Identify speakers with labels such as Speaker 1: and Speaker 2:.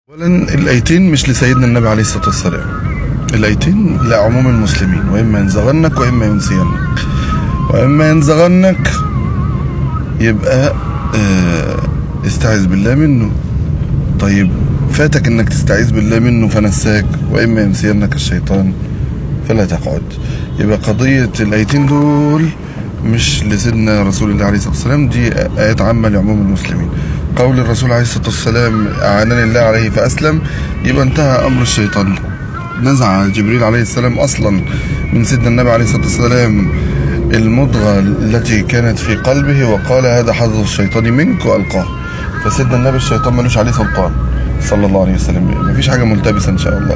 Speaker 1: اولا الايتين مش لسيدنا النبي عليه الصلاه والسلام الايتين لعموم المسلمين واما ينزغنك واما ينسينك واما ينزغنك يبقى آه، استعذ بالله منه طيب فاتك انك تستعيذ بالله منه فنساك واما ينسينك الشيطان فلا تقعد يبقى قضية الايتين دول مش لسيدنا رسول الله عليه الصلاة والسلام دي آيات عامة لعموم المسلمين قول الرسول عليه الصلاة والسلام أعانني الله عليه فأسلم يبقى انتهى أمر الشيطان نزع جبريل عليه السلام أصلا من سيدنا النبي عليه الصلاة والسلام المضغة التي كانت في قلبه وقال هذا حظ الشيطان منك وألقاه فسيدنا النبي الشيطان ملوش عليه سلطان صلى الله عليه وسلم مفيش حاجة ملتبسة إن شاء الله